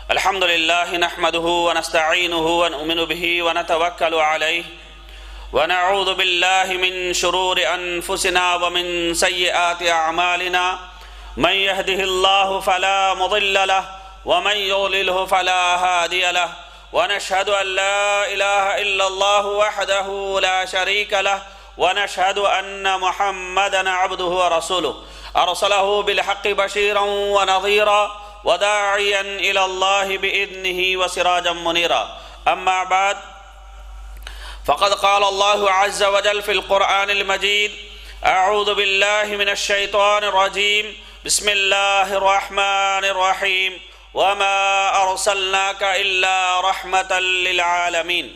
الحمد لله نحمده ونستعينه ونؤمن به ونتوكل عليه ونعوذ بالله من شرور انفسنا ومن سيئات اعمالنا من يهده الله فلا مضل له ومن يضلله فلا هادي له ونشهد ان لا اله الا الله وحده لا شريك له ونشهد ان محمدا عبده ورسوله ارسله بالحق بشيرا ونظيرا وداعيا الى الله باذنه وسراجا منيرا اما بعد فقد قال الله عز وجل في القرآن المجيد أعوذ بالله من الشيطان الرجيم بسم الله الرحمن الرحيم وما أرسلناك إلا رحمة للعالمين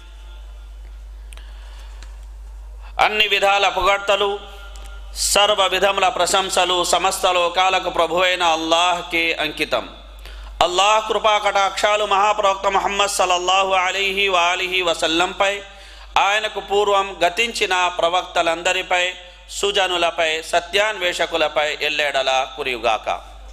అన్ని విధాల పొగడ్తలు సర్వ విధముల ప్రశంసలు సమస్త లోకాలకు ప్రభువైన అల్లాహ్కే అంకితం అల్లాహ్ కృపా కటాక్షాలు మహాప్రవక్త ముహమ్మద్ సల్లల్లాహు అలీహి వాలిహి వసల్లంపై ఆయనకు పూర్వం గతించిన ప్రవక్తలందరిపై సుజనులపై సత్యాన్వేషకులపై ఎల్లేడలా కురియుగాక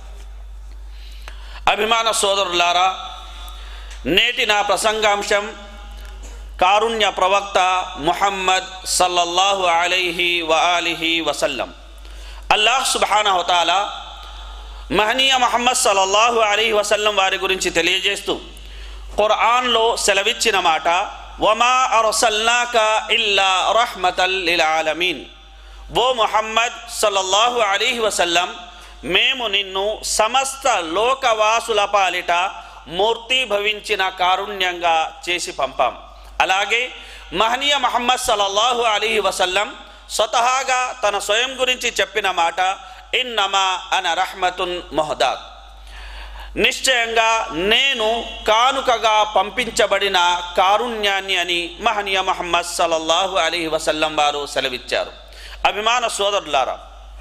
అభిమాన సోదరులారా నేటి నా ప్రసంగాంశం కారుణ్య ప్రవక్త ముహమ్మద్ సల్లల్లాహు అలైహి వఆలిహి వసల్లం అల్లాహ్ సుబానహతాలా మహనీయ మహమ్మద్ సల్లల్లాహు అలీ వసల్లం వారి గురించి తెలియజేస్తూ ఖురాన్లో సెలవిచ్చిన మాట వమా అరసల్నాక ఇల్లా రహ్మతల్ లిల్ ఆలమీన్ ఓ ముహమ్మద్ సల్లల్లాహు అలీ వసల్లం మేము నిన్ను సమస్త లోకవాసుల పాలిట మూర్తి భవించిన కారుణ్యంగా చేసి పంపాం అలాగే మహనీయ మహమ్మద్ సల్లల్లాహు అలీ వసల్లం స్వతహాగా తన స్వయం గురించి చెప్పిన మాట ఇన్నమా అన రహ్మతున్ మొహదాద్ నిశ్చయంగా నేను కానుకగా పంపించబడిన కారుణ్యాన్ని అని మహనీయ మహమ్మద్ సల్లల్లాహు అలీ వసల్లం వారు సెలవిచ్చారు అభిమాన సోదరులారా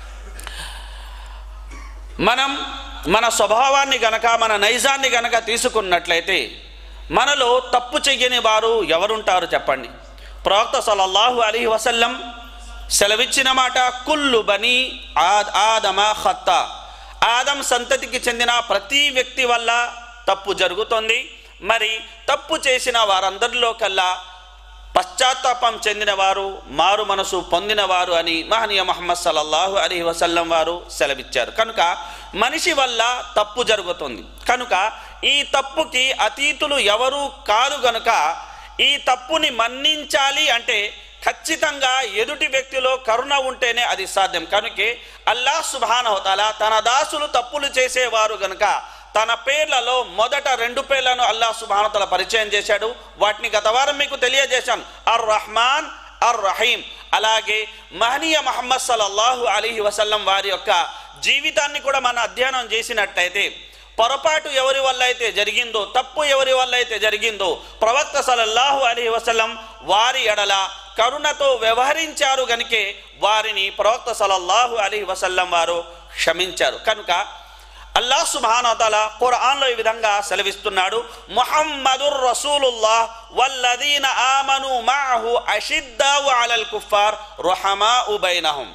మనం మన స్వభావాన్ని గనక మన నైజాన్ని గనక తీసుకున్నట్లయితే మనలో తప్పు చెయ్యని వారు ఎవరుంటారు చెప్పండి ప్రవక్త సల్లల్లాహు అలీ వసల్లం సెలవిచ్చిన మాట కుల్లు బని ఆద్ ఆదమ ఖత్తా ఆదం సంతతికి చెందిన ప్రతి వ్యక్తి వల్ల తప్పు జరుగుతుంది మరి తప్పు చేసిన వారందరిలో కల్లా పశ్చాత్తాపం చెందిన వారు మారు మనసు పొందినవారు అని మహనీయ మహమ్మద్ సల్లల్లాహు అలీ వసల్లం వారు సెలవిచ్చారు కనుక మనిషి వల్ల తప్పు జరుగుతుంది కనుక ఈ తప్పుకి అతీతులు ఎవరు కాదు గనుక ఈ తప్పుని మన్నించాలి అంటే ఖచ్చితంగా ఎదుటి వ్యక్తిలో కరుణ ఉంటేనే అది సాధ్యం కనుకే అల్లాహ్ సుబానహతాల తన దాసులు తప్పులు చేసేవారు గనుక తన పేర్లలో మొదట రెండు పేర్లను అల్లాహ్ సుబానతల పరిచయం చేశాడు వాటిని గత వారం మీకు తెలియజేశాను అర్ రహమాన్ అర్ రహీం అలాగే మహనీయ మహమ్మద్ సల్లల్లాహు అలీ వసల్లం వారి యొక్క జీవితాన్ని కూడా మనం అధ్యయనం చేసినట్టయితే పొరపాటు ఎవరి వల్ల అయితే జరిగిందో తప్పు ఎవరి వల్ల అయితే జరిగిందో ప్రవక్త సలల్లాహు అలీ వసల్లం వారి ఎడల కరుణతో వ్యవహరించారు గనికే వారిని ప్రవక్త సలల్లాహు అలీ వసల్లం వారు క్షమించారు కనుక అల్లాహ్ సుబానతల ఖురాన్లో ఈ విధంగా సెలవిస్తున్నాడు ముహమ్మదుర్ రసూలుల్లాహ్ వల్లదీన ఆమను మాహు అషిద్దావు అలల్ కుఫార్ రుహమా ఉబైనహుం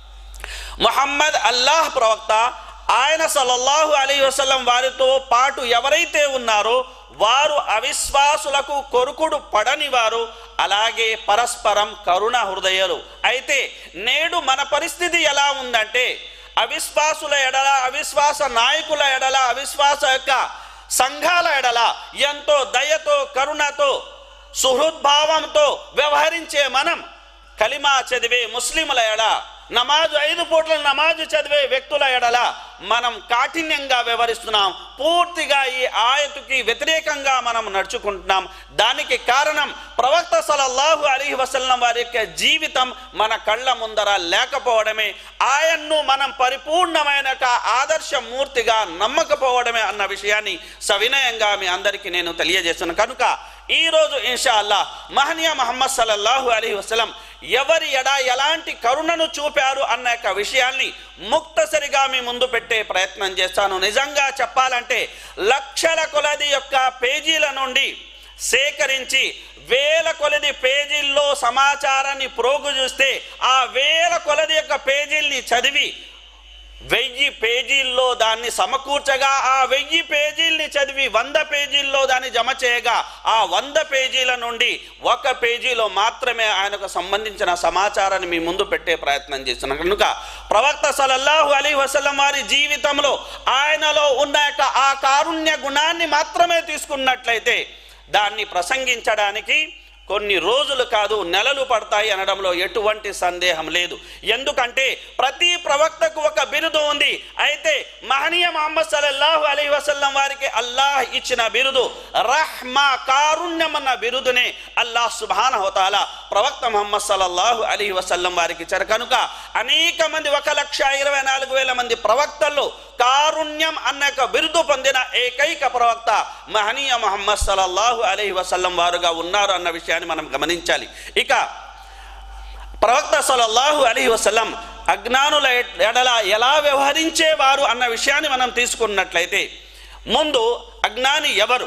ముహమ్మద్ అల్లాహ్ ప్రవక్త ఆయన సల్లల్లాహు అలీ వసల్లం వారితో పాటు ఎవరైతే ఉన్నారో వారు అవిశ్వాసులకు కొరుకుడు పడని వారు అలాగే పరస్పరం కరుణ హృదయాలు అయితే నేడు మన పరిస్థితి ఎలా ఉందంటే అవిశ్వాసుల ఎడల అవిశ్వాస నాయకుల ఎడల అవిశ్వాస యొక్క సంఘాల ఎడల ఎంతో దయతో కరుణతో సుహృద్భావంతో వ్యవహరించే మనం కలిమా చదివే ముస్లింల ఎడ నమాజు ఐదు పూట్ల నమాజు చదివే వ్యక్తుల ఎడల మనం కాఠిన్యంగా వ్యవహరిస్తున్నాం పూర్తిగా ఈ ఆయతుకి వ్యతిరేకంగా మనం నడుచుకుంటున్నాం దానికి కారణం ప్రవక్త సలల్లాహు అలీ వసల్లం వారి యొక్క జీవితం మన కళ్ళ ముందర లేకపోవడమే ఆయన్ను మనం పరిపూర్ణమైన ఆదర్శ మూర్తిగా నమ్మకపోవడమే అన్న విషయాన్ని సవినయంగా మీ అందరికీ నేను తెలియజేస్తున్నాను కనుక ఈరోజు ఇన్షా అల్లా మహనీయ మహమ్మద్ సల్లల్లాహు అలీ వసలం ఎవరి ఎడ ఎలాంటి కరుణను చూపారు అన్న యొక్క విషయాన్ని ముక్తసరిగా మీ ముందు పెట్టే ప్రయత్నం చేస్తాను నిజంగా చెప్పాలంటే లక్షల కొలది యొక్క పేజీల నుండి సేకరించి వేల కొలది పేజీల్లో సమాచారాన్ని ప్రోగు చూస్తే ఆ వేల కొలది యొక్క పేజీల్ని చదివి వెయ్యి పేజీల్లో దాన్ని సమకూర్చగా ఆ వెయ్యి పేజీల్ని చదివి వంద పేజీల్లో దాన్ని జమ చేయగా ఆ వంద పేజీల నుండి ఒక పేజీలో మాత్రమే ఆయనకు సంబంధించిన సమాచారాన్ని మీ ముందు పెట్టే ప్రయత్నం చేస్తున్నాం కనుక ప్రవక్త సలల్లాహు అలీ వసల్లం వారి జీవితంలో ఆయనలో ఉన్న యొక్క ఆ కారుణ్య గుణాన్ని మాత్రమే తీసుకున్నట్లయితే దాన్ని ప్రసంగించడానికి కొన్ని రోజులు కాదు నెలలు పడతాయి అనడంలో ఎటువంటి సందేహం లేదు ఎందుకంటే ప్రతి ప్రవక్తకు ఒక బిరుదు ఉంది అయితే మహనీయ మహమ్మద్ సల్లల్లాహు అలీ వసల్లం వారికి అల్లాహ్ ఇచ్చిన బిరుదు రహ్మా కారుణ్యం అన్న బిరుదునే అల్లాహ్ సుబాన హోతాల ప్రవక్త మహమ్మద్ సల్లల్లాహు అలీ వసల్లం వారికి ఇచ్చారు కనుక అనేక మంది ఒక లక్ష ఇరవై నాలుగు వేల మంది ప్రవక్తల్లో కారుణ్యం అన్న యొక్క బిరుదు పొందిన ఏకైక ప్రవక్త మహనీయ మహమ్మద్ సల్లల్లాహు అలీ వసల్లం వారుగా ఉన్నారు అన్న విషయాన్ని మనం గమనించాలి ఇక ప్రవక్త సల్లల్లాహు అలీ వసల్లం అజ్ఞానుల ఎడల ఎలా వ్యవహరించేవారు అన్న విషయాన్ని మనం తీసుకున్నట్లయితే ముందు అజ్ఞాని ఎవరు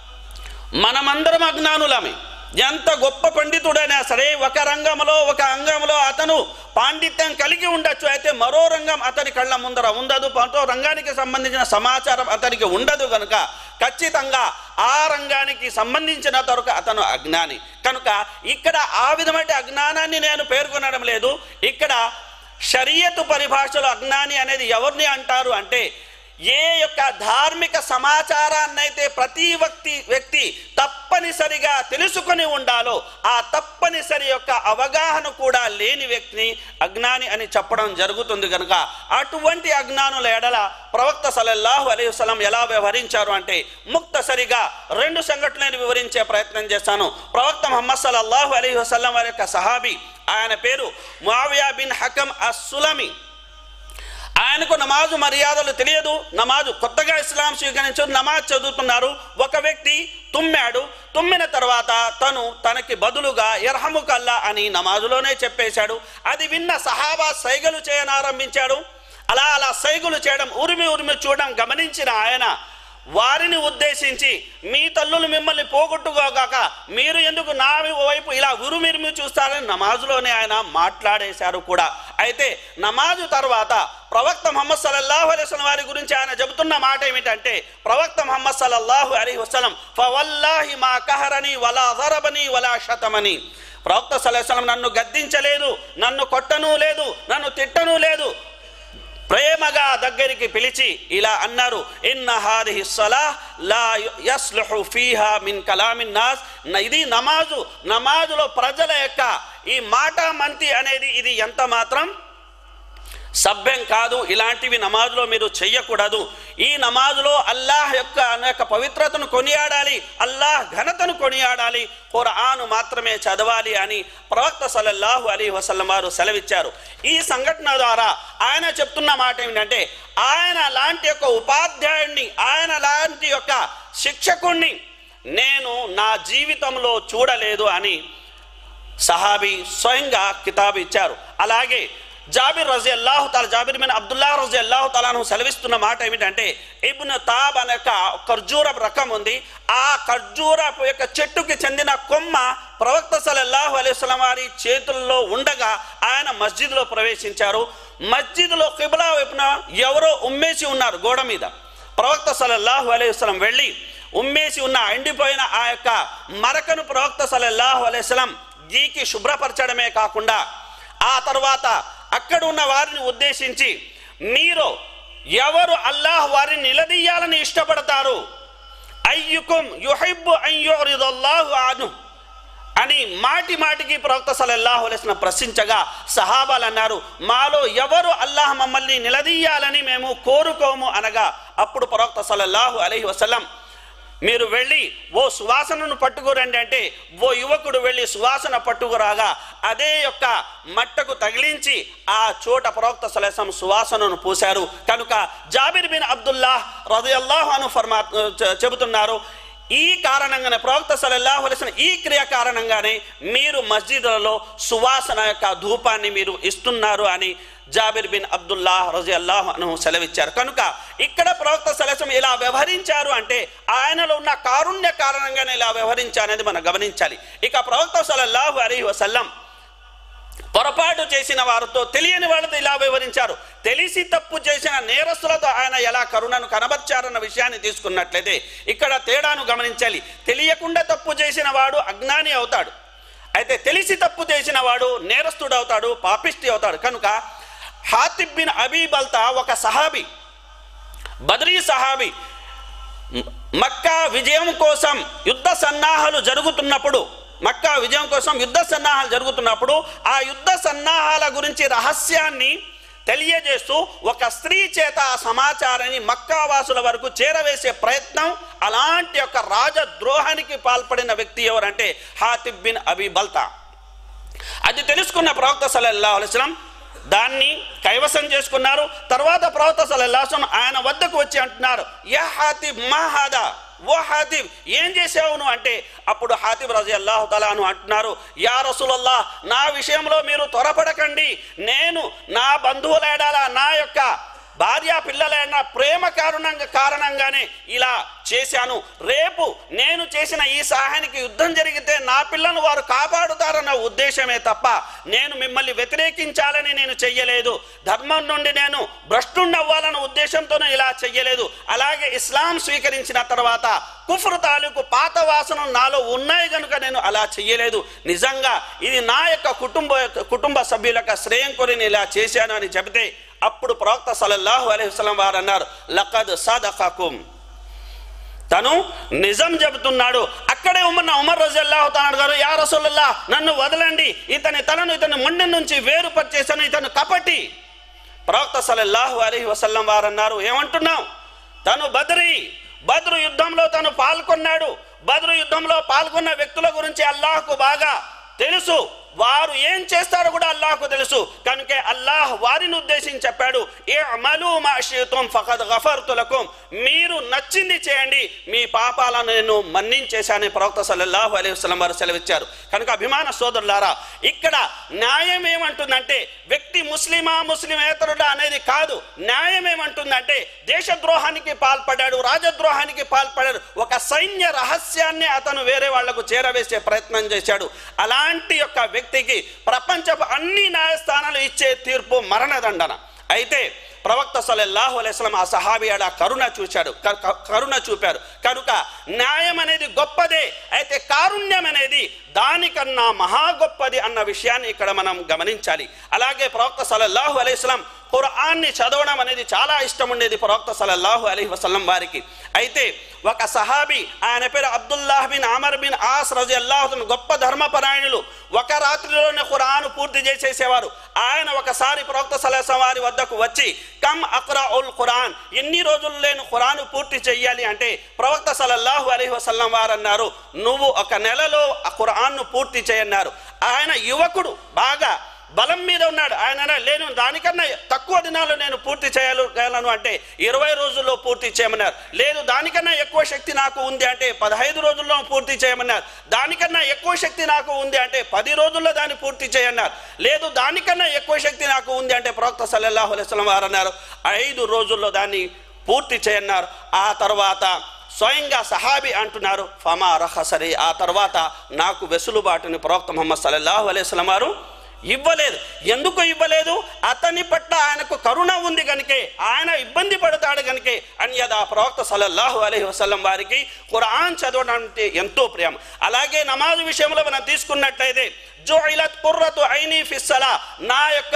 మనమందరం అజ్ఞానులమే ఎంత గొప్ప పండితుడైనా సరే ఒక రంగంలో ఒక అంగంలో అతను పాండిత్యం కలిగి ఉండొచ్చు అయితే మరో రంగం అతని కళ్ళ ముందర ఉండదు మరో రంగానికి సంబంధించిన సమాచారం అతనికి ఉండదు కనుక ఖచ్చితంగా ఆ రంగానికి సంబంధించిన తరకు అతను అజ్ఞాని కనుక ఇక్కడ ఆ విధమైన అజ్ఞానాన్ని నేను పేర్కొనడం లేదు ఇక్కడ షరియతు పరిభాషలో అజ్ఞాని అనేది ఎవరిని అంటారు అంటే ఏ యొక్క ధార్మిక సమాచారాన్నైతే ప్రతి వ్యక్తి వ్యక్తి తప్పనిసరిగా తెలుసుకొని ఉండాలో ఆ తప్పనిసరి యొక్క అవగాహన కూడా లేని వ్యక్తిని అజ్ఞాని అని చెప్పడం జరుగుతుంది కనుక అటువంటి అజ్ఞానుల ఎడల ప్రవక్త సలల్లాహు అలీ వసలం ఎలా వ్యవహరించారు అంటే ముక్తసరిగా రెండు సంఘటనలను వివరించే ప్రయత్నం చేస్తాను ప్రవక్త ముహమ్మద్ సల్లల్లాహు అలీ వసల్లం వారి యొక్క సహాబీ ఆయన పేరు ముఆవియా బిన్ హకం అస్సులమి ఆయనకు నమాజు మర్యాదలు తెలియదు నమాజు కొత్తగా ఇస్లాం స్వీకరించు నమాజ్ చదువుతున్నారు ఒక వ్యక్తి తుమ్మాడు తుమ్మిన తర్వాత తను తనకి బదులుగా ఎర్హముకల్లా అని నమాజులోనే చెప్పేశాడు అది విన్న సహాబా సైగలు చేయనారంభించాడు అలా అలా సైగులు చేయడం ఉరిమి ఉరిమి చూడడం గమనించిన ఆయన వారిని ఉద్దేశించి మీ తల్లులు మిమ్మల్ని పోగొట్టుకోగాక మీరు ఎందుకు నా వైపు ఇలా ఉరుమిరిమి చూస్తారని నమాజులోనే ఆయన మాట్లాడేశారు కూడా అయితే నమాజు తర్వాత ప్రవక్త ముహమ్మద్ సల్లల్లాహు అలైహి వసల్లం వారి గురించి ఆయన చెబుతున్న మాట ఏమిటంటే ప్రవక్త ముహమ్మద్ సల్లల్లాహు అలైహి వసల్లం ఫవల్లాహి మా కహరని వలా జరబని వలా శతమని ప్రవక్త సలహం నన్ను గద్దించలేదు నన్ను కొట్టను లేదు నన్ను తిట్టను లేదు ప్రేమగా దగ్గరికి పిలిచి ఇలా అన్నారు ఇన్న హాదిహి సలాహ్ లా యస్లుహు ఫీహా మిన్ కలామిన్ నాస్ న- ఇది నమాజు నమాజులో ప్రజల యొక్క ఈ మాట మంతి అనేది ఇది ఎంత మాత్రం సభ్యం కాదు ఇలాంటివి నమాజులో మీరు చెయ్యకూడదు ఈ నమాజులో అల్లాహ్ యొక్క అన్న యొక్క పవిత్రతను కొనియాడాలి అల్లాహ్ ఘనతను కొనియాడాలి ఖురాను మాత్రమే చదవాలి అని ప్రవక్త సల్లల్లాహు అలీ వసల్లం వారు సెలవిచ్చారు ఈ సంఘటన ద్వారా ఆయన చెప్తున్న మాట ఏమిటంటే ఆయన లాంటి యొక్క ఉపాధ్యాయుణ్ణి ఆయన లాంటి యొక్క శిక్షకుణ్ణి నేను నా జీవితంలో చూడలేదు అని సహాబీ స్వయంగా కితాబు ఇచ్చారు అలాగే జాబిర్ రజీ అల్లాహు తాల జాబిర్ బిన్ అబ్దుల్లా రజీ అల్లాహు తాలాను సెలవిస్తున్న మాట ఏమిటంటే ఇబ్న్ తాబ్ అనే ఒక ఖర్జూర రకం ఉంది ఆ ఖర్జూర యొక్క చెట్టుకి చెందిన కొమ్మ ప్రవక్త సలల్లాహు అలైస్లం వారి చేతుల్లో ఉండగా ఆయన మస్జిద్లో ప్రవేశించారు మస్జిద్లో కిబిలా వైపున ఎవరో ఉమ్మేసి ఉన్నారు గోడ మీద ప్రవక్త సలల్లాహు అలైస్లం వెళ్ళి ఉమ్మేసి ఉన్న ఎండిపోయిన ఆ యొక్క మరకను ప్రవక్త సలల్లాహు అలైస్లం గీకి శుభ్రపరచడమే కాకుండా ఆ తర్వాత అక్కడ ఉన్న వారిని ఉద్దేశించి మీరు ఎవరు అల్లాహ్ వారిని నిలదీయాలని ఇష్టపడతారు అయ్యుకుం యుహిబ్బు అయ్యోరిదల్లాహు అను అని మాటి మాటికి ప్రవక్త సలల్లాహు అలైస్న ప్రశ్నించగా సహాబాలు అన్నారు మాలో ఎవరు అల్లాహ్ మమ్మల్ని నిలదీయాలని మేము కోరుకోము అనగా అప్పుడు ప్రవక్త సలల్లాహు అలైహి వసల్లం మీరు వెళ్ళి ఓ సువాసనను పట్టుకురండి అంటే ఓ యువకుడు వెళ్ళి సువాసన పట్టుకురాగా అదే యొక్క మట్టకు తగిలించి ఆ చోట ప్రవక్త సలసం సువాసనను పూశారు కనుక జాబిర్ బిన్ అబ్దుల్లా రజయల్లాహు అను ఫర్మా చె- చెబుతున్నారు ఈ కారణంగానే ప్రవక్త సలల్లాహు అలైహి ఈ క్రియ కారణంగానే మీరు మస్జిద్లలో సువాసన యొక్క ధూపాన్ని మీరు ఇస్తున్నారు అని జాబిర్ బిన్ అబ్దుల్లా రజి అల్లాహ్ అను సెలవిచ్చారు కనుక ఇక్కడ ప్రవక్త సలసం ఇలా వ్యవహరించారు అంటే ఆయనలో ఉన్న కారుణ్య కారణంగానే ఇలా వ్యవహరించారనేది మనం గమనించాలి ఇక ప్రవక్త సలల్లాహు అలీ వసల్లం పొరపాటు చేసిన వారితో తెలియని వాళ్ళతో ఇలా వివరించారు తెలిసి తప్పు చేసిన నేరస్తులతో ఆయన ఎలా కరుణను కనబర్చారన్న విషయాన్ని తీసుకున్నట్లయితే ఇక్కడ తేడాను గమనించాలి తెలియకుండా తప్పు చేసిన వాడు అజ్ఞాని అవుతాడు అయితే తెలిసి తప్పు చేసిన వాడు నేరస్తుడు అవుతాడు పాపిష్టి అవుతాడు కనుక హాతిబ్ బిన్ అబీబల్తా ఒక సహాబీ బద్రీ సహాబీ మ- మక్కా విజయం కోసం యుద్ధ సన్నాహాలు జరుగుతున్నప్పుడు మక్కా విజయం కోసం యుద్ధ సన్నాహాలు జరుగుతున్నప్పుడు ఆ యుద్ధ సన్నాహాల గురించి రహస్యాన్ని తెలియజేస్తూ ఒక స్త్రీ చేత ఆ సమాచారాన్ని మక్కా వాసుల వరకు చేరవేసే ప్రయత్నం అలాంటి ఒక రాజద్రోహానికి పాల్పడిన వ్యక్తి ఎవరంటే హాతిబ్ బిన్ అబీ బల్తా అది తెలుసుకున్న ప్రవక్త సల్లల్లాహు అలైహి వసల్లం దాన్ని కైవసం చేసుకున్నారు తర్వాత ప్రవక్త సల్లల్లాహు అలైహి వసల్లం ఆయన వద్దకు వచ్చి అంటున్నారు యా హాతిబ్ మా హాదా ఓ హాతిబ్ ఏం చేసావు నువ్వు అంటే అప్పుడు హాతిబ్ రజీ అల్లాహు తలాను అంటున్నారు యా రసూలల్లా నా విషయంలో మీరు త్వరపడకండి నేను నా బంధువులేడాల నా యొక్క భార్య పిల్లలైన ప్రేమ కారణంగా కారణంగానే ఇలా చేశాను రేపు నేను చేసిన ఈ సహాయానికి యుద్ధం జరిగితే నా పిల్లను వారు కాపాడుతారన్న ఉద్దేశమే తప్ప నేను మిమ్మల్ని వ్యతిరేకించాలని నేను చెయ్యలేదు ధర్మం నుండి నేను భ్రష్టుండవ్వాలన్న ఉద్దేశంతోనే ఇలా చెయ్యలేదు అలాగే ఇస్లాం స్వీకరించిన తర్వాత కుఫ్రు తాలూకు పాత వాసన నాలో ఉన్నాయి కనుక నేను అలా చెయ్యలేదు నిజంగా ఇది నా యొక్క కుటుంబ కుటుంబ సభ్యుల యొక్క శ్రేయం కొని నేను ఇలా చేశాను అని చెబితే అప్పుడు ప్రవక్త సల్లల్లాహు అలైహి వసల్లం వారు అన్నారు లఖద్ సదఖకుం తను నిజం చెబుతున్నాడు అక్కడే ఉన్న ఉమర్ రజల్లాహు తాను గారు యా రసూలుల్లా నన్ను వదలండి ఇతని తలను ఇతని ముండి నుంచి వేరుపరిచేశాను ఇతను కపటి ప్రవక్త సల్లల్లాహు అలైహి వసల్లం వారు అన్నారు ఏమంటున్నావు తను బద్రి బద్రు యుద్ధంలో తను పాల్గొన్నాడు బద్రు యుద్ధంలో పాల్గొన్న వ్యక్తుల గురించి అల్లాహకు బాగా తెలుసు వారు ఏం చేస్తారో కూడా అల్లాహకు తెలుసు కనుక అల్లాహ్ వారిని ఉద్దేశించి చెప్పాడు ఏ అమలు మా షీతం ఫకద్ గఫర్తులకుం మీరు నచ్చింది చేయండి మీ పాపాలను నేను మన్నించేశానని ప్రవక్త సల్లల్లాహు అలైహి వసల్లం వారు సెలవిచ్చారు కనుక అభిమాన సోదరులారా ఇక్కడ న్యాయం ఏమంటుందంటే వ్యక్తి ముస్లిమా ముస్లిమేతరుడా అనేది కాదు న్యాయం ఏమంటుందంటే దేశద్రోహానికి పాల్పడ్డాడు రాజద్రోహానికి పాల్పడ్డాడు ఒక సైన్య రహస్యాన్ని అతను వేరే వాళ్లకు చేరవేసే ప్రయత్నం చేశాడు అలాంటి యొక్క వ్యక్తికి ప్రపంచపు అన్ని న్యాయస్థానాలు ఇచ్చే తీర్పు మరణదండన అయితే ప్రవక్త సల్లల్లాహు అలైస్లం ఆ సహాబి ఆడ కరుణ చూశాడు క- క- కరుణ చూపారు కనుక న్యాయం అనేది గొప్పదే అయితే కారుణ్యం అనేది దానికన్నా మహా గొప్పది అన్న విషయాన్ని ఇక్కడ మనం గమనించాలి అలాగే ప్రవక్త సల్లల్లాహు అలైస్లం ఖురాన్ని చదవడం అనేది చాలా ఇష్టం ఉండేది ప్రవక్త సల్లల్లాహు అలైహి వసల్లం వారికి అయితే ఒక సహాబి ఆయన పేరు Abdullah bin Amr bin Aas రజి అల్లాహు గొప్ప ధర్మపరాయణులు ఒక రాత్రిలోనే ఖురాను పూర్తి చేసేసేవారు ఆయన ఒకసారి ప్రవక్త సలహా వారి వద్దకు వచ్చి కమ్ అక్రా ఉల్ ఖురాన్ ఎన్ని రోజులు నేను ఖురాను పూర్తి చెయ్యాలి అంటే ప్రవక్త సల్లల్లాహు అలైహి వసల్లం వారు అన్నారు నువ్వు ఒక నెలలో ఆ ఖురాన్ను పూర్తి చేయన్నారు ఆయన యువకుడు బాగా బలం మీద ఉన్నాడు ఆయన అన్నాడు, లేను దానికన్నా తక్కువ దినాల్లో నేను పూర్తి చేయగలను అంటే ఇరవై రోజుల్లో పూర్తి చేయమన్నారు లేదు దానికన్నా ఎక్కువ శక్తి నాకు ఉంది అంటే పదహైదు రోజుల్లో పూర్తి చేయమన్నారు దానికన్నా ఎక్కువ శక్తి నాకు ఉంది అంటే పది రోజుల్లో దాన్ని పూర్తి చేయన్నారు లేదు దానికన్నా ఎక్కువ శక్తి నాకు ఉంది అంటే ప్రవక్త సల్లల్లాహు అలైహి వసల్లం వారు అన్నారు ఐదు రోజుల్లో దాన్ని పూర్తి చేయన్నారు ఆ తర్వాత స్వయంగా సహాబి అంటున్నారు ఫమా రహసరి ఆ తర్వాత నాకు వెసులుబాటుని ప్రవక్త ముహమ్మద్ సల్లల్లాహు అలైహి వసల్లం వారు ఇవ్వలేదు ఎందుకు ఇవ్వలేదు అతని పట్ల ఆయనకు కరుణ ఉంది కనుకే ఆయన ఇబ్బంది పడతాడు కనుకే అన్యదా ప్రవక్త సల్లల్లాహు అలైహి వసల్లం వారికి ఖురాన్ చదవడం అంటే ఎంతో ప్రేమ అలాగే నమాజు విషయంలో మనం తీసుకున్నట్లయితే జో ఇలత్ కుర్రతు ఐనీ ఫిస్సలా నా యొక్క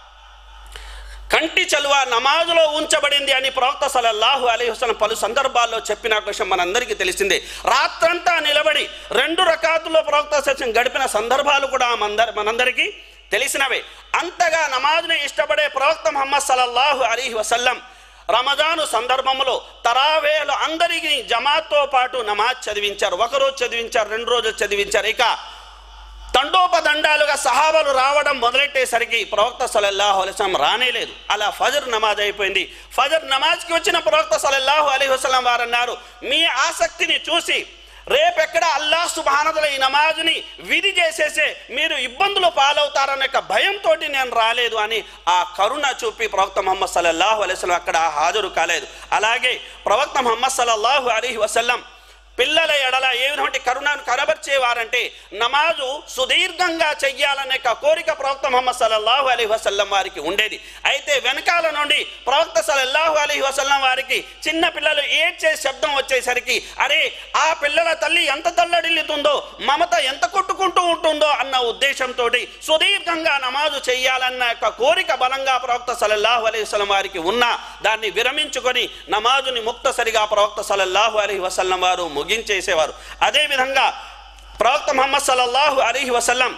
కంటి చలువ నమాజులో ఉంచబడింది అని ప్రవక్త సల్లల్లాహు అలైహి వసల్లం పలు సందర్భాల్లో చెప్పిన విషయం మనందరికీ తెలిసిందే రాత్రంతా నిలబడి రెండు రకాతుల్లో ప్రవక్త సత్యం గడిపిన సందర్భాలు కూడా మనందరి మనందరికీ తెలిసినవే అంతగా నమాజ్ని ఇష్టపడే ప్రవక్త ముహమ్మద్ సల్లల్లాహు అలీహి వసల్లం రమజాను సందర్భంలో తరావేలు అందరికీ జమాత్తో పాటు నమాజ్ చదివించారు ఒకరోజు చదివించారు రెండు రోజులు చదివించారు ఇక తండోపదండాలుగా సహాబాలు రావడం మొదలెట్టేసరికి ప్రవక్త సలల్లాహు అలైస్లం రానేలేదు అలా ఫజర్ నమాజ్ అయిపోయింది ఫజర్ నమాజ్కి వచ్చిన ప్రవక్త సలల్లాహు అలైహి వసల్లం వారు అన్నారు మీ ఆసక్తిని చూసి రేపెక్కడ అల్లాహ్ సుబానతల ఈ నమాజ్ని విధి చేసేసే మీరు ఇబ్బందులు పాలవుతారనే యొక్క భయంతో నేను రాలేదు అని ఆ కరుణ చూపి ప్రవక్త ముహమ్మద్ సల్లల్లాహు అలైహి వసల్లం అక్కడ హాజరు కాలేదు అలాగే ప్రవక్త ముహమ్మద్ సల్లల్లాహు అలైహి వసల్లం పిల్లల ఎడల ఏ విధమైన కరుణను కనబర్చేవారంటే నమాజు సుదీర్ఘంగా చెయ్యాలనే ఒక కోరిక ప్రవక్త ముహమ్మద్ సల్లల్లాహు అలీ వసల్లం వారికి ఉండేది అయితే వెనకాల నుండి ప్రవక్త సల్లల్లాహు అలీ వసల్లం వారికి చిన్న పిల్లలు ఏడ్చే శబ్దం వచ్చేసరికి అరే ఆ పిల్లల తల్లి ఎంత తల్లడిల్లుతుందో మమత ఎంత కొట్టుకుంటూ ఉంటుందో అన్న ఉద్దేశంతో సుదీర్ఘంగా నమాజు చేయాలన్న యొక్క కోరిక బలంగా ప్రవక్త సల్లల్లాహు అలీ వసల్లం వారికి ఉన్న దాన్ని విరమించుకొని నమాజుని ముక్తసరిగా ప్రవక్త సల్లల్లాహు అలీ వసల్లం వారు ముగించేసేవారు అదేవిధంగా ప్రవక్త ముహమ్మద్ సల్లల్లాహు అలీ వసల్లం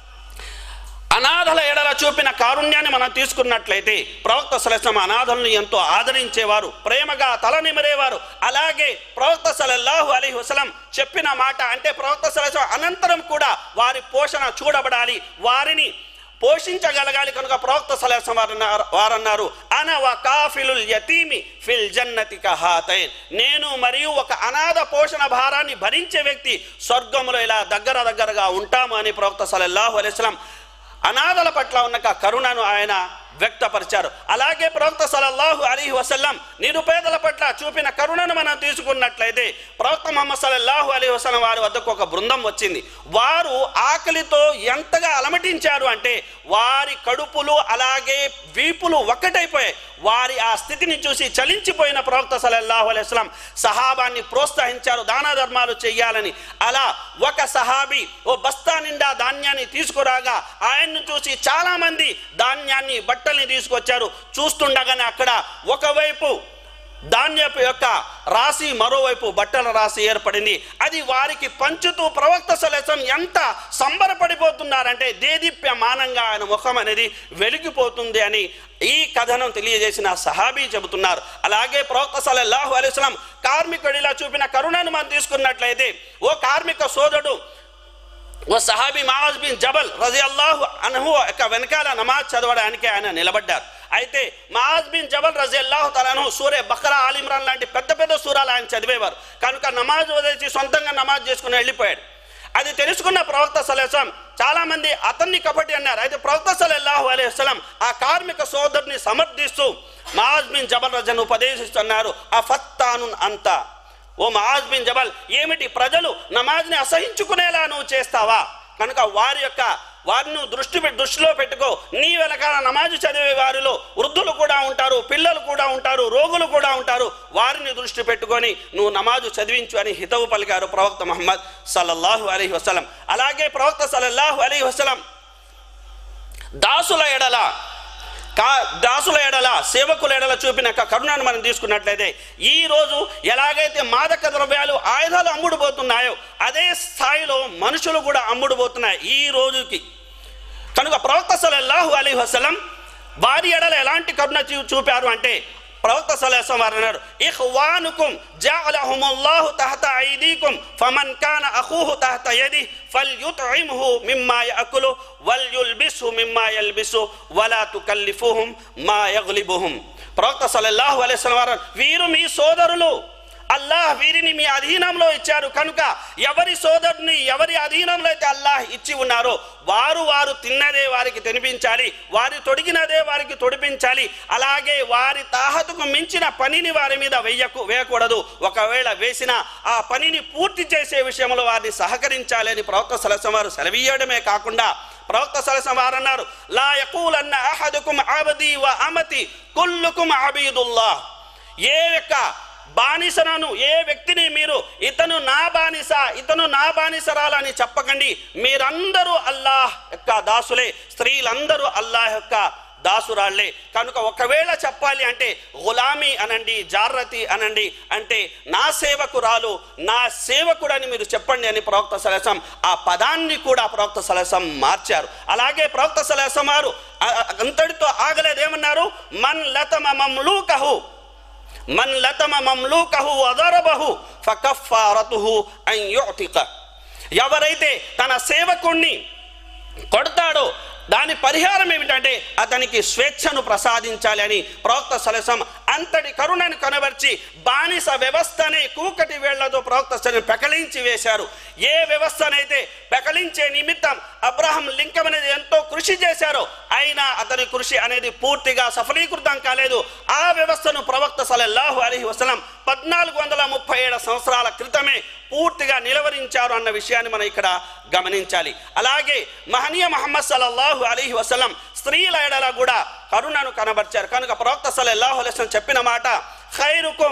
అనాథల ఎడల చూపిన కారుణ్యాన్ని మనం తీసుకున్నట్లయితే ప్రవక్త సలసం అనాథలను ఎంతో ఆదరించేవారు ప్రేమగా తల నిమిరేవారు అలాగే ప్రవక్త సలల్లాహు అలీ వసలం చెప్పిన మాట అంటే ప్రవక్త సలసం అనంతరం కూడా వారి పోషణ చూడబడాలి వారిని పోషించగలగాలి కనుక ప్రవక్త సలహం వారన్నారు వారన్నారు అన వ కాఫిలుల్ యతీమి ఫిల్ జన్నతి కహాతైన్ నేను మరియు ఒక అనాథ పోషణ భారాన్ని భరించే వ్యక్తి స్వర్గములో ఇలా దగ్గర దగ్గరగా ఉంటాము అని ప్రవక్త సలల్లాహు అలైస్లాం అనాథల పట్ల ఉన్న ఒక కరుణను ఆయన వ్యక్తపరిచారు అలాగే ప్రవక్త సలల్లాహు అలీ వసల్లం నిరుపేదల పట్ల చూపిన కరుణను మనం తీసుకున్నట్లయితే ప్రవక్త మొహమ్మద్ సల్లల్లాహు అలీ వసల్లం వారి వద్దకు ఒక బృందం వచ్చింది వారు ఆకలితో ఎంతగా అలమటించారు అంటే వారి కడుపులు అలాగే వీపులు ఒక్కటైపోయాయి వారి ఆ స్థితిని చూసి చలించిపోయిన ప్రవక్త సల్లల్లాహు అలైహి వసల్లం సహాబాన్ని ప్రోత్సహించారు దాన ధర్మాలు చేయాలని అలా ఒక సహాబీ ఓ బస్తా నిండా ధాన్యాన్ని తీసుకురాగా ఆయన్ను చూసి చాలా మంది ధాన్యాన్ని బట్టల్ని తీసుకొచ్చారు చూస్తుండగానే అక్కడ ఒకవైపు ధాన్యపు యొక్క రాశి మరోవైపు బట్టల రాశి ఏర్పడింది అది వారికి పంచుతూ ప్రవక్త సలసం ఎంత సంబరపడిపోతున్నారంటే దేదీప్యమానంగా ఆయన ముఖం అనేది వెలిగిపోతుంది అని ఈ కథను తెలియజేసిన సహాబీ చెబుతున్నారు అలాగే ప్రవక్త సలల్లాహు అలైస్లాం కార్మికుడిలా చూపిన కరుణను మనం తీసుకున్నట్లయితే ఓ కార్మిక సోదరుడు ఓ సహాబీ మహాజ్ బిన్ జబల్ రజి అల్లాహు అనహు యొక్క వెనకాల నమాజ్ చదవడానికి ఆయన నిలబడ్డారు అయితే మహాజ్ బిన్ జబల్ రజి అల్లాహు తలను సూర్య బక్రా ఆలిమ్రాన్ లాంటి పెద్ద పెద్ద సూరాలు ఆయన చదివేవారు కనుక నమాజ్ వదిలేసి సొంతంగా నమాజ్ చేసుకుని వెళ్ళిపోయాడు అది తెలుసుకున్న ప్రవక్త సలేసం చాలా మంది అతన్ని కపటి అన్నారు అయితే ప్రవక్త సలల్లాహు అలైహిస్సలాం ఆ కార్మిక సోదరుని సమర్థిస్తూ మహాజ్ బిన్ జబల్ రజను ఉపదేశిస్తున్నారు ఆ ఫత్తాను అంతా ఓ మహాజ్ బిన్ జబల్ ఏమిటి ప్రజలు నమాజ్ని అసహించుకునేలా నువ్వు చేస్తావా కనుక వారి యొక్క వారిని దృష్టి పె- దృష్టిలో పెట్టుకో నీ వెనకాల నమాజు చదివే వారిలో వృద్ధులు కూడా ఉంటారు పిల్లలు కూడా ఉంటారు రోగులు కూడా ఉంటారు వారిని దృష్టి పెట్టుకొని నువ్వు నమాజు చదివించు అని హితవు పలికారు ప్రవక్త మహమ్మద్ సల్లల్లాహు అలైహి వసలం అలాగే ప్రవక్త సల్లల్లాహు అలైహి వసలం దాసుల ఎడల కా దాసుల ఎడల సేవకుల ఎడల చూపిన యొక్క కరుణను మనం తీసుకున్నట్లయితే ఈ రోజు ఎలాగైతే మాదక ద్రవ్యాలు ఆయుధాలు అమ్ముడుపోతున్నాయో అదే స్థాయిలో మనుషులు కూడా అమ్ముడుపోతున్నాయి ఈ రోజుకి కనుక ప్రవక్త సలల్లాహు అలీ వసలం వారి ఎడల ఎలాంటి కరుణ చూ చూపారు అంటే ప్రవక్త సలహం వారు అన్నారు ఇఖ్వానుకుం జఅలహుముల్లాహు తహత ఐదీకుం ఫమన్ కాన అఖూహు తహత యది ఫల్యుత్ఇమ్హు మిమ్మా యఅకులు వల్యుల్బిస్హు మిమ్మా యల్బిసు వలా తుకల్లిఫుహుం మా యగ్లిబుహుం ప్రవక్త సల్లల్లాహు అలైహి వసల్లం వారు వీరు మీ సోదరులు అల్లాహ్ వీరిని మీ అధీనంలో ఇచ్చారు కనుక ఎవరి సోదరుని ఎవరి అధీనంలో అయితే అల్లాహ్ ఇచ్చి ఉన్నారో వారు వారు తిన్నదే వారికి తినిపించాలి వారి తొడిగినదే వారికి తొడిపించాలి అలాగే వారి తాహతుకు మించిన పనిని వారి మీద వేయకు వేయకూడదు ఒకవేళ వేసిన ఆ పనిని పూర్తి చేసే విషయంలో వారిని సహకరించాలి అని ప్రవక్త సలసం వారు సెలవీయడమే కాకుండా ప్రవక్త సలసం వారు అన్నారు లా యకూలన్న అహదుకుం అబది వ అమతి కుల్లుకుం అబీదుల్లాహ్ ఏ యొక్క బానిసనను ఏ వ్యక్తిని మీరు ఇతను నా బానిస ఇతను నా బానిసరాలని చెప్పకండి మీరందరూ అల్లాహ్ యొక్క దాసులే స్త్రీలందరూ అల్లాహ్ యొక్క దాసురాళ్లే కనుక ఒకవేళ చెప్పాలి అంటే గులామీ అనండి జార్రతి అనండి అంటే నా సేవకురాలు నా సేవకుడని మీరు చెప్పండి అని ప్రవక్త సలసం ఆ పదాన్ని కూడా ప్రవక్త సలసం మార్చారు అలాగే ప్రవక్త సలసం వారు అ- అ- అంతటితో ఆగలేదేమన్నారు మన్ లతమ మమ్లూకహు మన్ లతమ మమ్లూకహు వదరబహు ఫకఫారతుహు అన్ యుతిక ఎవరైతే తన సేవకుణ్ణి కొడతాడో దాని పరిహారం ఏమిటంటే అతనికి స్వేచ్ఛను ప్రసాదించాలి అని ప్రవక్త సలసం అంతటి కరుణను కనబర్చి బానిస వ్యవస్థనే కూకటి వేళ్లతో ప్రవక్త సలసం పెకలించి వేశారు ఏ వ్యవస్థనైతే పెకలించే నిమిత్తం అబ్రహం లింకం అనేది ఎంతో కృషి చేశారో అయినా అతని కృషి అనేది పూర్తిగా సఫలీకృతం కాలేదు ఆ వ్యవస్థను ప్రవక్త సలల్లాహు అలీ వసలం పద్నాలుగు వందల ముప్పై ఏడు సంవత్సరాల క్రితమే పూర్తిగా నిలవరించారు అన్న విషయాన్ని మనం ఇక్కడ గమనించాలి అలాగే మహనీయ మహమ్మద్ సల్లల్లాహు అలీహి వసలం స్త్రీల ఎడల కూడా కరుణను కనబర్చారు కనుక ప్రవక్త సల్లల్లాహు అలైహి వసల్లం చెప్పిన మాట ఖైరుకుం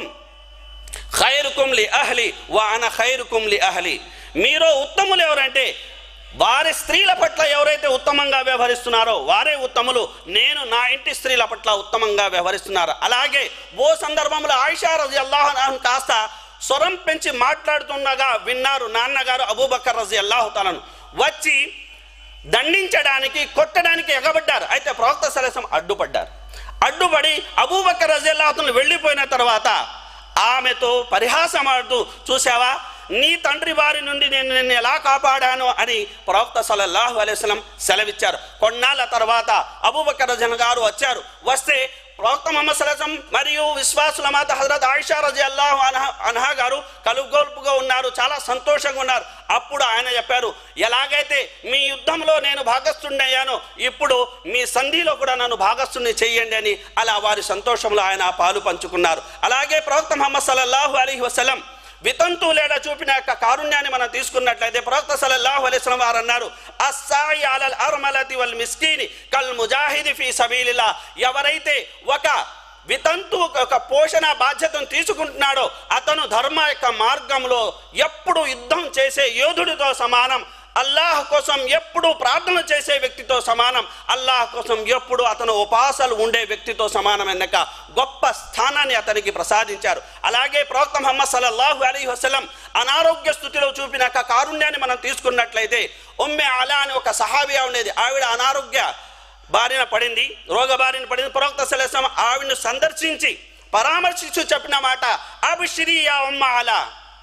ఖైరుకుం లి అహ్లి వా అన ఖైరుకుం లి అహ్లి మీరు ఉత్తములు ఎవరంటే వారి స్త్రీల పట్ల ఎవరైతే ఉత్తమంగా వ్యవహరిస్తున్నారో వారే ఉత్తములు నేను నా ఇంటి స్త్రీల పట్ల ఉత్తమంగా వ్యవహరిస్తున్నారు అలాగే ఓ సందర్భంలో ఆయిషా రజి అల్లాహ్ కాస్త స్వరం పెంచి మాట్లాడుతుండగా విన్నారు నాన్నగారు అబూబక్కర్ రజి అల్లాహుతాలను వచ్చి దండించడానికి కొట్టడానికి ఎగబడ్డారు అయితే ప్రవక్త సలసం అడ్డుపడ్డారు అడ్డుపడి అబూబక్కర్ రజల్లాహతులు వెళ్ళిపోయిన తర్వాత ఆమెతో పరిహాసమాడుతూ చూసావా నీ తండ్రి వారి నుండి నేను నిన్ను ఎలా కాపాడాను అని ప్రవక్త సల్లల్లాహు అలైస్లం సెలవిచ్చారు కొన్నాళ్ళ తర్వాత అబూబక్కర్ రజన్ గారు వచ్చారు వస్తే ప్రవక్త మొహమ్మద్ సలసం మరియు విశ్వాసుల మాత హజరత్ ఆయిషా రజి అల్లాహు అన్హా అన్హా గారు కలుగోల్పుగా ఉన్నారు చాలా సంతోషంగా ఉన్నారు అప్పుడు ఆయన చెప్పారు ఎలాగైతే మీ యుద్ధంలో నేను భాగస్థుండయ్యానో ఇప్పుడు మీ సంధిలో కూడా నన్ను భాగస్థుని చెయ్యండి అని అలా వారి సంతోషంలో ఆయన పాలు పంచుకున్నారు అలాగే ప్రవక్త మొహమ్మద్ సల్లల్లాహు అలీ వసలం వితంతు లేడ చూపిన యొక్క కారుణ్యాన్ని మనం తీసుకున్నట్లయితే ప్రవక్త సల్లల్లాహు అలైహి వసల్లం వారు అన్నారు అస్సాయి అలల్ అర్మలతి వల్ మిస్కీని కల్ ముజాహిది ఫీ సబీలిల్లా ఎవరైతే ఒక వితంతు ఒక పోషణ బాధ్యతను తీసుకుంటున్నాడో అతను ధర్మ యొక్క మార్గంలో ఎప్పుడు యుద్ధం చేసే యోధుడితో సమానం అల్లాహ్ కోసం ఎప్పుడు ప్రార్థన చేసే వ్యక్తితో సమానం అల్లాహ్ కోసం ఎప్పుడు అతను ఉపాసలు ఉండే వ్యక్తితో సమానం ఎన్నక గొప్ప స్థానాన్ని అతనికి ప్రసాదించారు అలాగే ప్రవక్త ముహమ్మద్ సల్లల్లాహు అలీ వసలం అనారోగ్య స్థితిలో చూపిన యొక్క కారుణ్యాన్ని మనం తీసుకున్నట్లయితే ఉమ్మె అలా అని ఒక సహాబియా ఉండేది ఆవిడ అనారోగ్య బారిన పడింది రోగ బారిన పడింది ప్రవక్త సలసం ఆవిడను సందర్శించి పరామర్శించు చెప్పిన మాట అభిశ్రీ యా ఉమ్మ అలా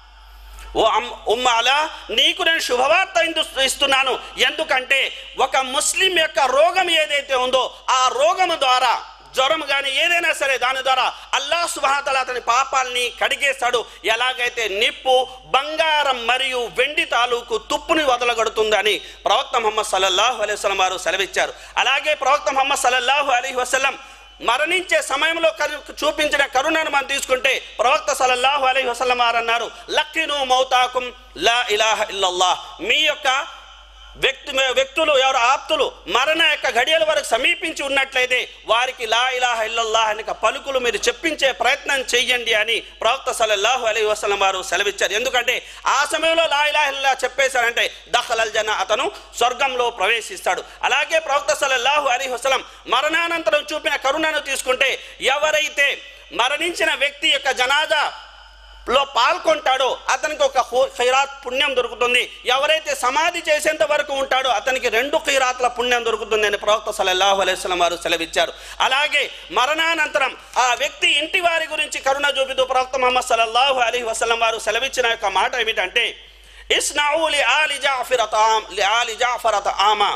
ఓ అమ్ ఉమ్మాలా నీకు నేను శుభవార్త ఇందు- ఇస్తున్నాను ఎందుకంటే ఒక ముస్లిం యొక్క రోగం ఏదైతే ఉందో ఆ రోగము ద్వారా జ్వరం కానీ ఏదైనా సరే దాని ద్వారా అల్లాహ్ సుబాతల అతని పాపాల్ని కడిగేస్తాడు ఎలాగైతే నిప్పు బంగారం మరియు వెండి తాలూకు తుప్పుని వదలగడుతుందని ప్రవక్త ముహమ్మద్ సల్లల్లాహు అలైహి వసల్లం వారు సెలవిచ్చారు అలాగే ప్రవక్త ముహమ్మద్ సల్లల్లాహు అలైహి వసల్లం మరణించే సమయంలో కరు- చూపించిన కరుణను మనం తీసుకుంటే ప్రవక్త సల్లల్లాహు అలైహి వసల్లం వారు అన్నారు లక్కిను మౌతాకుం లా ఇలాహ ఇల్లల్లాహ్ మీ యొక్క వ్యక్తి వ్యక్తులు ఎవరు ఆప్తులు మరణ యొక్క గడియల వరకు సమీపించి ఉన్నట్లయితే వారికి లా ఇలాహ ఇల్లల్లాహ్ అని ఒక పలుకులు మీరు చెప్పించే ప్రయత్నం చెయ్యండి అని ప్రవక్త సల్లల్లాహు అలైహి వసల్లం వారు సెలవిచ్చారు ఎందుకంటే ఆ సమయంలో లా ఇలాహ ఇల్లా చెప్పేశారంటే దఖలల్ జన అతను స్వర్గంలో ప్రవేశిస్తాడు అలాగే ప్రవక్త సల్లల్లాహు అలైహి వసల్లం మరణానంతరం చూపిన కరుణను తీసుకుంటే ఎవరైతే మరణించిన వ్యక్తి యొక్క జనాజా లో పాల్గొంటాడో అతనికి ఒక హో- ఖైరాత్ పుణ్యం దొరుకుతుంది ఎవరైతే సమాధి చేసేంత వరకు ఉంటాడో అతనికి రెండు ఖైరాత్ల పుణ్యం దొరుకుతుంది అని ప్రవక్త సల్లల్లాహు అలైహి వసల్లం వారు సెలవిచ్చారు అలాగే మరణానంతరం ఆ వ్యక్తి ఇంటి వారి గురించి కరుణ చూపితూ ప్రవక్త ముహమ్మద్ సల్లల్లాహు అలైహి వసల్లం వారు సెలవిచ్చిన యొక్క మాట ఏమిటంటే ఇస్నాఊ లి ఆలి జాఫిరత ఆమ్- లి ఆలి జాఫరత ఆమా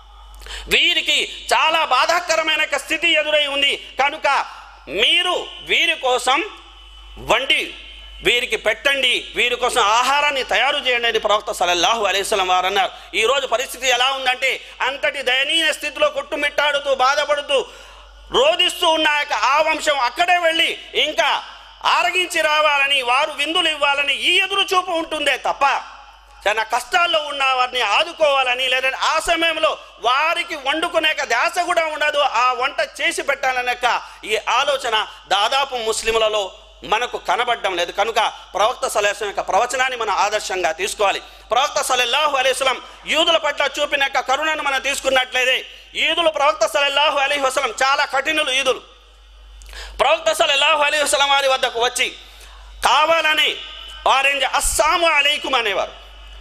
వీరికి చాలా బాధాకరమైన ఒక స్థితి ఎదురై ఉంది కనుక మీరు వీరి కోసం వండి వీరికి పెట్టండి వీరి కోసం ఆహారాన్ని తయారు చేయండి అని ప్రవక్త సలల్లాహు అలైస్లం వారు అన్నారు ఈ రోజు పరిస్థితి ఎలా ఉందంటే అంతటి దయనీయ స్థితిలో కొట్టుమిట్టాడుతూ బాధపడుతూ రోధిస్తూ ఉన్న ఆ యొక్క ఆ వంశం అక్కడే వెళ్ళి ఇంకా ఆరగించి రావాలని వారు విందులు ఇవ్వాలని ఈ ఎదురు చూపు ఉంటుందే తప్ప చాలా కష్టాల్లో ఉన్న వారిని ఆదుకోవాలని లేదంటే ఆ సమయంలో వారికి వండుకునే యొక్క ధ్యాస కూడా ఉండదు ఆ వంట చేసి పెట్టాలనే యొక్క ఈ ఆలోచన దాదాపు ముస్లింలలో మనకు కనబడడం లేదు కనుక ప్రవక్త సలేసం యొక్క ప్రవచనాన్ని మనం ఆదర్శంగా తీసుకోవాలి ప్రవక్త సలల్లాహు అలైస్లం యూదుల పట్ల చూపిన యొక్క కరుణను మనం తీసుకున్నట్లయితే ఈదులు ప్రవక్త సలల్లాహు అలైహి వసలం చాలా కఠినులు ఈదులు ప్రవక్త సలల్లాహు అలైహి వసలం వారి వద్దకు వచ్చి కావాలని వారేం చే- అస్సాము అలైకుం అనేవారు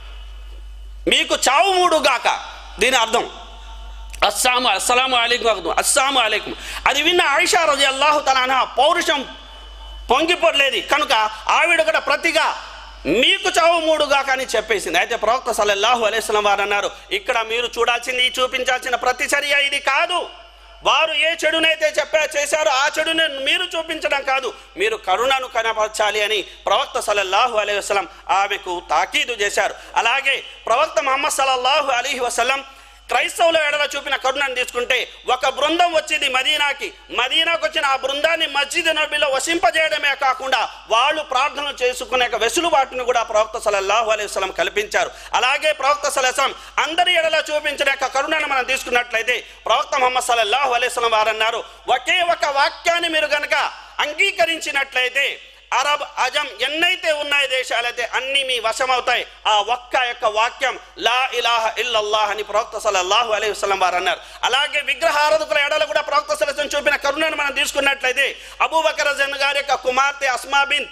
మీకు చావు మూడు గాక దీని అర్థం అస్సాము అస్సలాము అలైకుం అర్థం అస్సాము అలైకుం అది విన్న ఆయిషా రజి అల్లాహు తలానా పౌరుషం పొంగిపోలేదు కనుక ఆవిడ కూడా ప్రతిగా మీకు చావు మూడుగా కానీ చెప్పేసింది అయితే ప్రవక్త సల్లల్లాహు అలైస్లం వారు అన్నారు ఇక్కడ మీరు చూడాల్సింది చూపించాల్సిన ప్రతిచర్య ఇది కాదు వారు ఏ చెడునైతే చెప్పా చేశారో ఆ చెడుని మీరు చూపించడం కాదు మీరు కరుణను కనపరచాలి అని ప్రవక్త సల్లల్లాహు అలైహి వసలం ఆమెకు తాకీదు చేశారు అలాగే ప్రవక్త మహమ్మద్ సల్లల్లాహు అలీహి వసలం క్రైస్తవుల ఎడల చూపిన కరుణను తీసుకుంటే ఒక బృందం వచ్చింది మదీనాకి మదీనాకు వచ్చిన ఆ బృందాన్ని మస్జిద్ నబీలో వసింపజేయడమే కాకుండా వాళ్ళు ప్రార్థన చేసుకునే ఒక వెసులుబాటును కూడా ప్రవక్త సలల్లాహు అలైహి వసల్లం కల్పించారు అలాగే ప్రవక్త సలసం అందరి ఎడల చూపించిన యొక్క కరుణను మనం తీసుకున్నట్లయితే ప్రవక్త ముహమ్మద్ సల్లల్లాహు అలైహి వసల్లం వారు అన్నారు ఒకే ఒక వాక్యాన్ని మీరు గనక అంగీకరించినట్లయితే అరబ్ అజం ఎన్నైతే ఉన్నాయి దేశాలైతే అన్ని మీ వశమవుతాయి ఆ ఒక్క యొక్క వాక్యం లా ఇలాహ ఇల్లల్లాహ్ అని ప్రవక్త సల్లల్లాహు అలైహి వసల్లం వారు అన్నారు అలాగే విగ్రహారాధకుల ఎడల కూడా ప్రవక్త సలసం చూపిన కరుణను మనం తీసుకున్నట్లయితే అబూబకర్ జన్ గారి యొక్క కుమార్తె అస్మా బిన్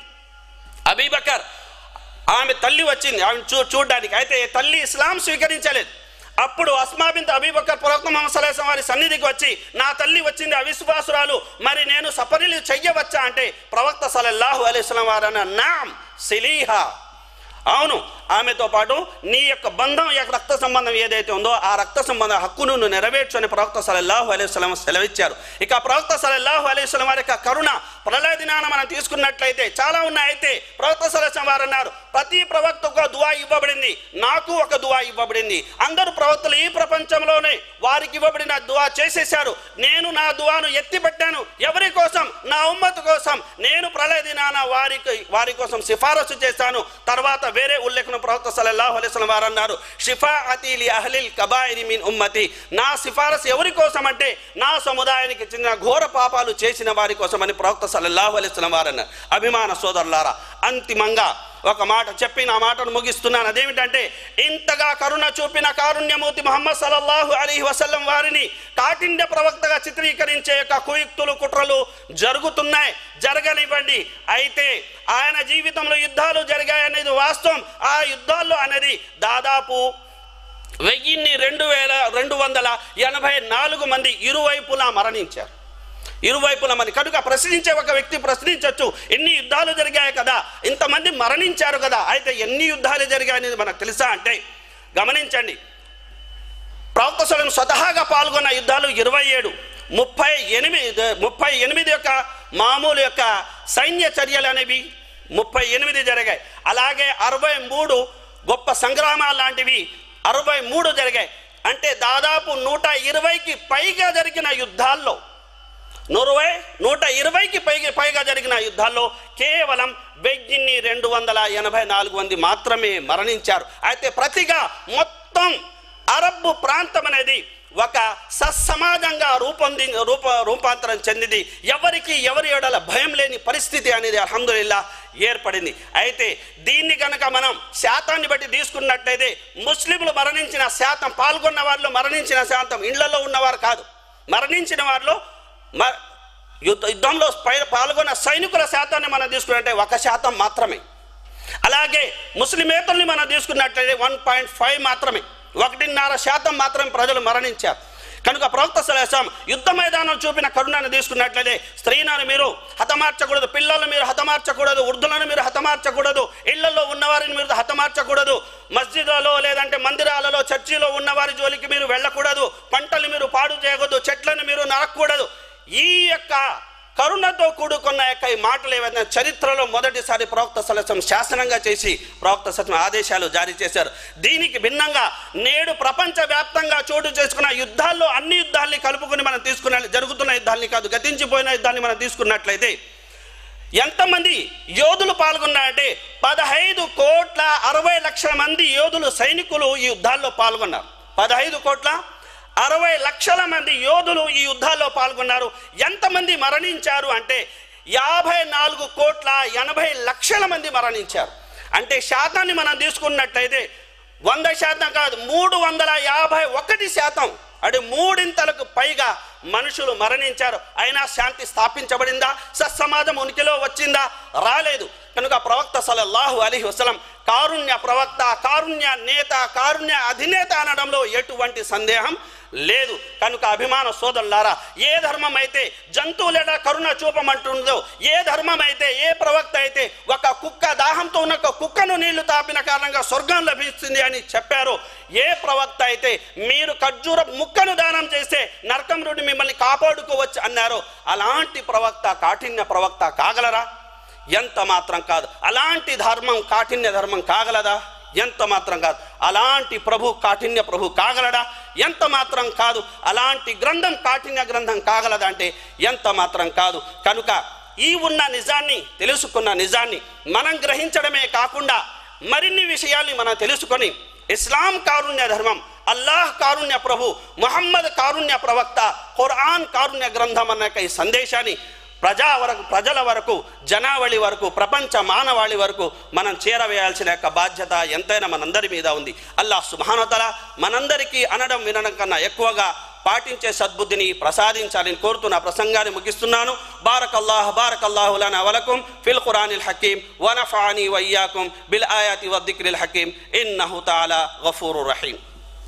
అబీబకర్ ఆమె తల్లి వచ్చింది ఆమె చూ చూడడానికి అయితే తల్లి ఇస్లాం స్వీకరించలేదు అప్పుడు అస్మాబింత అబీబకర్ ప్రవక్త మొహమ్మద్ సల్లాహం వారి సన్నిధికి వచ్చి నా తల్లి వచ్చింది అవిశ్వాసురాలు మరి నేను సపరీలు చెయ్యవచ్చా అంటే ప్రవక్త సలల్లాహు అలైస్లం వారు అన్న నామ్ సిలీహా అవును ఆమెతో పాటు నీ యొక్క బంధం యొక్క రక్త సంబంధం ఏదైతే ఉందో ఆ రక్త సంబంధ హక్కును నువ్వు నెరవేర్చు అని ప్రవక్త సలల్లాహు అలైస్లం సెలవిచ్చారు ఇక ప్రవక్త సలల్లాహు అలైస్లం వారి యొక్క కరుణ ప్రళయ దినాన మనం తీసుకున్నట్లయితే చాలా ఉన్నాయి అయితే ప్రవక్త సలహం వారు అన్నారు ప్రతి ప్రవక్తకు ఒక దువా ఇవ్వబడింది నాకు ఒక దువా ఇవ్వబడింది అందరు ప్రవక్తలు ఈ ప్రపంచంలోనే వారికి ఇవ్వబడిన దువా చేసేశారు నేను నా దువాను ఎత్తిపెట్టాను ఎవరి కోసం నా ఉమ్మత్ కోసం నేను ప్రళయ దినాన వారికి వారి కోసం సిఫారసు చేశాను తర్వాత వేరే ఉల్లేఖన ప్రవక్త సల్లల్లాహు అలైహి వసల్లం వారు అన్నారు షిఫా అతీలి అహ్లిల్ కబాయిరి మిన్ ఉమ్మతి నా సిఫారసు ఎవరి కోసం అంటే నా సముదాయానికి చెందిన ఘోర పాపాలు చేసిన వారి కోసం అని ప్రవక్త సల్లల్లాహు అలైహి వసల్లం వారు అన్నారు అభిమాన సోదరులారా అంతిమంగా ఒక మాట చెప్పి నా మాటను ముగిస్తున్నాను అదేమిటంటే ఇంతగా కరుణ చూపిన కారుణ్యమూర్తి ముహమ్మద్ సల్లల్లాహు అలీ వసల్లం వారిని కాటిండ ప్రవక్తగా చిత్రీకరించే యొక్క కుయుక్తులు కుట్రలు జరుగుతున్నాయి జరగనివ్వండి అయితే ఆయన జీవితంలో యుద్ధాలు జరిగాయనేది వాస్తవం ఆ యుద్ధాల్లో అనేది దాదాపు వెయ్యిన్ని రెండు వేల రెండు వందల ఎనభై నాలుగు మంది ఇరువైపులా మరణించారు ఇరువైపుల మంది కనుక ప్రశ్నించే ఒక వ్యక్తి ప్రశ్నించవచ్చు ఎన్ని యుద్ధాలు జరిగాయి కదా ఇంతమంది మరణించారు కదా అయితే ఎన్ని యుద్ధాలు జరిగాయనేది మనకు తెలుసా అంటే గమనించండి ప్రవక్త సలం స్వతహాగా పాల్గొన్న యుద్ధాలు ఇరవై ఏడు ముప్పై ఎనిమిది ముప్పై ఎనిమిది యొక్క మామూలు యొక్క సైన్య చర్యలు అనేవి ముప్పై ఎనిమిది జరిగాయి అలాగే అరవై మూడు గొప్ప సంగ్రామాలు లాంటివి అరవై మూడు జరిగాయి అంటే దాదాపు నూట ఇరవైకి పైగా జరిగిన యుద్ధాల్లో నూరువై నూట ఇరవైకి పైగా పైగా జరిగిన యుద్ధాల్లో కేవలం వెయ్యిన్ని రెండు వందల ఎనభై నాలుగు మంది మాత్రమే మరణించారు అయితే ప్రతిగా మొత్తం అరబ్ ప్రాంతం అనేది ఒక సత్సమాజంగా రూపొంది రూప రూపాంతరం చెందింది ఎవరికి ఎవరి ఎడల భయం లేని పరిస్థితి అనేది అల్హమ్దుల్లా ఏర్పడింది అయితే దీన్ని కనుక మనం శాతాన్ని బట్టి తీసుకున్నట్లయితే ముస్లింలు మరణించిన శాతం పాల్గొన్న వారిలో మరణించిన శాతం ఇళ్లలో ఉన్నవారు కాదు మరణించిన వారిలో మ యుద్ధ యుద్ధంలో పై పాల్గొన్న సైనికుల శాతాన్ని మనం తీసుకున్నట్టే ఒక శాతం మాత్రమే అలాగే ముస్లిమేతల్ని మనం తీసుకున్నట్లయితే వన్ పాయింట్ ఫైవ్ మాత్రమే ఒకటిన్నర శాతం మాత్రమే ప్రజలు మరణించారు కనుక ప్రవక్త సలేసం యుద్ధ మైదానం చూపిన కరుణను తీసుకున్నట్లయితే స్త్రీలను మీరు హతమార్చకూడదు పిల్లలను మీరు హతమార్చకూడదు వృద్ధులను మీరు హతమార్చకూడదు ఇళ్లలో ఉన్నవారిని మీరు హతమార్చకూడదు మస్జిద్లలో లేదంటే మందిరాలలో చర్చిలో ఉన్నవారి జోలికి మీరు వెళ్ళకూడదు పంటలు మీరు పాడు చేయకూడదు చెట్లను మీరు నరకూడదు ఈ యొక్క కరుణతో కూడుకున్న యొక్క ఈ మాటలు ఏవైనా చరిత్రలో మొదటిసారి ప్రవక్త సలసం శాసనంగా చేసి ప్రవక్త సలసం ఆదేశాలు జారీ చేశారు దీనికి భిన్నంగా నేడు ప్రపంచ వ్యాప్తంగా చోటు చేసుకున్న యుద్ధాల్లో అన్ని యుద్ధాల్ని కలుపుకొని మనం తీసుకున్న జరుగుతున్న యుద్ధాల్ని కాదు గతించిపోయిన యుద్ధాన్ని మనం తీసుకున్నట్లయితే ఎంతమంది యోధులు పాల్గొన్నారంటే పదహైదు కోట్ల అరవై లక్షల మంది యోధులు సైనికులు ఈ యుద్ధాల్లో పాల్గొన్నారు పదహైదు కోట్ల అరవై లక్షల మంది యోధులు ఈ యుద్ధాల్లో పాల్గొన్నారు ఎంతమంది మరణించారు అంటే యాభై నాలుగు కోట్ల ఎనభై లక్షల మంది మరణించారు అంటే శాతాన్ని మనం తీసుకున్నట్లయితే వంద శాతం కాదు మూడు వందల యాభై ఒకటి శాతం అంటే మూడింతలకు పైగా మనుషులు మరణించారు అయినా శాంతి స్థాపించబడిందా సత్సమాజం ఉనికిలో వచ్చిందా రాలేదు కనుక ప్రవక్త సలల్లాహు అలీ వసలం కారుణ్య ప్రవక్త కారుణ్య నేత కారుణ్య అధినేత అనడంలో ఎటువంటి సందేహం లేదు కనుక అభిమాన సోదరులారా ఏ ధర్మం అయితే జంతువులెడ కరుణ చూపమంటుందో ఏ ధర్మం అయితే ఏ ప్రవక్త అయితే ఒక కుక్క దాహంతో ఉన్న ఒక కుక్కను నీళ్లు తాపిన కారణంగా స్వర్గం లభిస్తుంది అని చెప్పారో ఏ ప్రవక్త అయితే మీరు ఖర్జూర ముక్కను దానం చేస్తే నరకం నుండి మిమ్మల్ని కాపాడుకోవచ్చు అన్నారో అలాంటి ప్రవక్త కాఠిన్య ప్రవక్త కాగలరా ఎంత మాత్రం కాదు అలాంటి ధర్మం కాఠిన్య ధర్మం కాగలదా ఎంత మాత్రం కాదు అలాంటి ప్రభు కాఠిన్య ప్రభు కాగలడా ఎంత మాత్రం కాదు అలాంటి గ్రంథం కాఠిన్య గ్రంథం కాగలదా అంటే ఎంత మాత్రం కాదు కనుక ఈ ఉన్న నిజాన్ని తెలుసుకున్న నిజాన్ని మనం గ్రహించడమే కాకుండా మరిన్ని విషయాల్ని మనం తెలుసుకొని ఇస్లాం కారుణ్య ధర్మం అల్లాహ్ కారుణ్య ప్రభు ముహమ్మద్ కారుణ్య ప్రవక్త ఖురాన్ కారుణ్య గ్రంథం అన్న ఈ సందేశాన్ని ప్రజా వరకు ప్రజల వరకు జనావళి వరకు ప్రపంచ మానవాళి వరకు మనం చేరవేయాల్సిన యొక్క బాధ్యత ఎంతైనా మనందరి మీద ఉంది అల్లాహ్ సుభానతల మనందరికీ అనడం వినడం కన్నా ఎక్కువగా పాటించే సద్బుద్ధిని ప్రసాదించాలని కోరుతూ నా ప్రసంగాన్ని ముగిస్తున్నాను బారకల్లాహ్ బారకల్లాహు లనా వలకుం ఫిల్ ఖురానిల్ హకీం వనఫాని వయ్యాకుం బిల్ ఆయాతి వద్దిక్రిల్ హకీం ఇన్నహు తాలా గఫూరు రహీం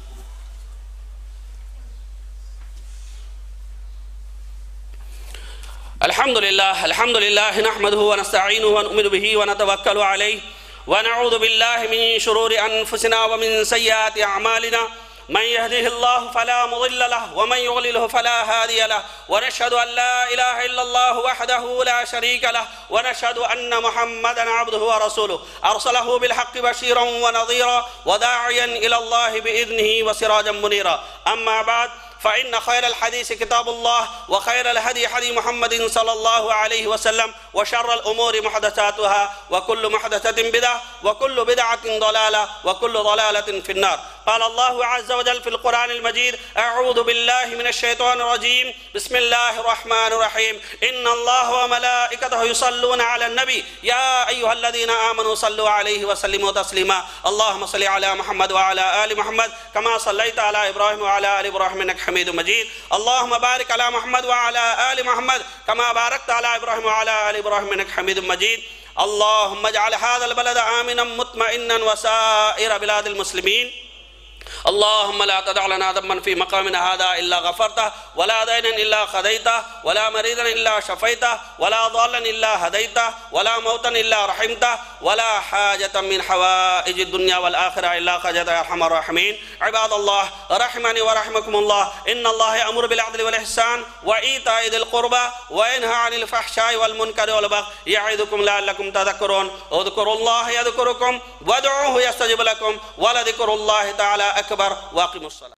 الحمد لله الحمد لله نحمده ونستعينه ونؤمن به ونتوكل عليه ونعوذ بالله من شرور أنفسنا ومن سيئات أعمالنا من يهده الله فلا مضل له ومن يضلله فلا هادي له ونشهد أن لا إله إلا الله وحده لا شريك له ونشهد أن محمدا عبده ورسوله أرسله بالحق بشيرا ونظيرا وداعيا إلى الله بإذنه وسراجا منيرا أما بعد فإن خير الحديث كتاب الله وخير الهدي هدي محمد صلى الله عليه وسلم وشر الأمور محدثاتها وكل محدثة بدعة وكل بدعة ضلالة وكل ضلالة في النار قال الله عز وجل في القرآن المجيد أعوذ بالله من الشيطان الرجيم بسم الله الرحمن الرحيم إن الله وملائكته يصلون على النبي يا أيها الذين آمنوا صلوا عليه وسلموا تسليما اللهم صل على محمد وعلى آل محمد كما صليت على إبراهيم وعلى آل إبراهيم إنك حميد مجيد اللهم بارك على محمد وعلى آل محمد كما باركت على إبراهيم وعلى آل إبراهيم إنك حميد مجيد اللهم اجعل هذا البلد آمنا مطمئنا وسائر بلاد المسلمين اللهم لا تدع لنا ذنبا في مقامنا هذا الا غفرته ولا دينا الا خذيته ولا مريضا الا شفيته ولا ضالا الا هديته ولا موتا الا رحمته ولا حاجة من حوائج الدنيا والاخرة الا قضيتها يا ارحم الراحمين عباد الله رحمني ورحمكم الله ان الله يامر بالعدل والاحسان وايتاء ذي القربى وينهى عن الفحشاء والمنكر والبغي يعظكم لعلكم تذكرون اذكروا الله يذكركم وادعوه يستجب لكم ولذكر الله تعالى اكبر واقيموا الصلاه